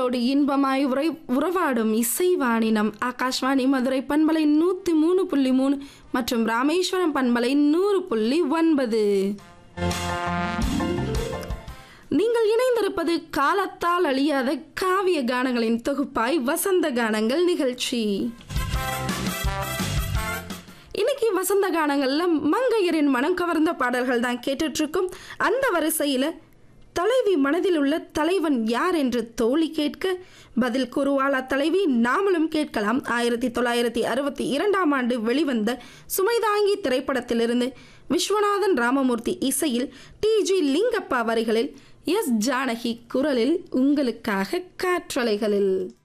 உங்களோடு இன்பமாய் உரை உறவாடும் இசைவாணி நம் ஆகாஷ்வாணி மதுரை பண்பலை நூற்றி மூணு புள்ளி மூணு மற்றும் ராமேஸ்வரம் பண்பலை நூறு புள்ளி ஒன்பது நீங்கள் இணைந்திருப்பது காலத்தால் அழியாத காவிய கானங்களின் தொகுப்பாய் வசந்த கானங்கள் நிகழ்ச்சி இன்னைக்கு வசந்த கானங்கள்ல மங்கையரின் மனம் கவர்ந்த பாடல்கள் தான் கேட்டுட்டு இருக்கோம் அந்த வரிசையில தலைவி மனதில் உள்ள தலைவன் யார் என்று தோழி கேட்க பதில் கூறுவாளா தலைவி நாமளும் கேட்கலாம் ஆயிரத்தி தொள்ளாயிரத்தி அறுபத்தி இரண்டாம் ஆண்டு வெளிவந்த சுமைதாங்கி திரைப்படத்திலிருந்து விஸ்வநாதன் ராமமூர்த்தி இசையில் டி ஜி லிங்கப்பா வரிகளில் எஸ் ஜானகி குரலில் உங்களுக்காக காற்றலைகளில்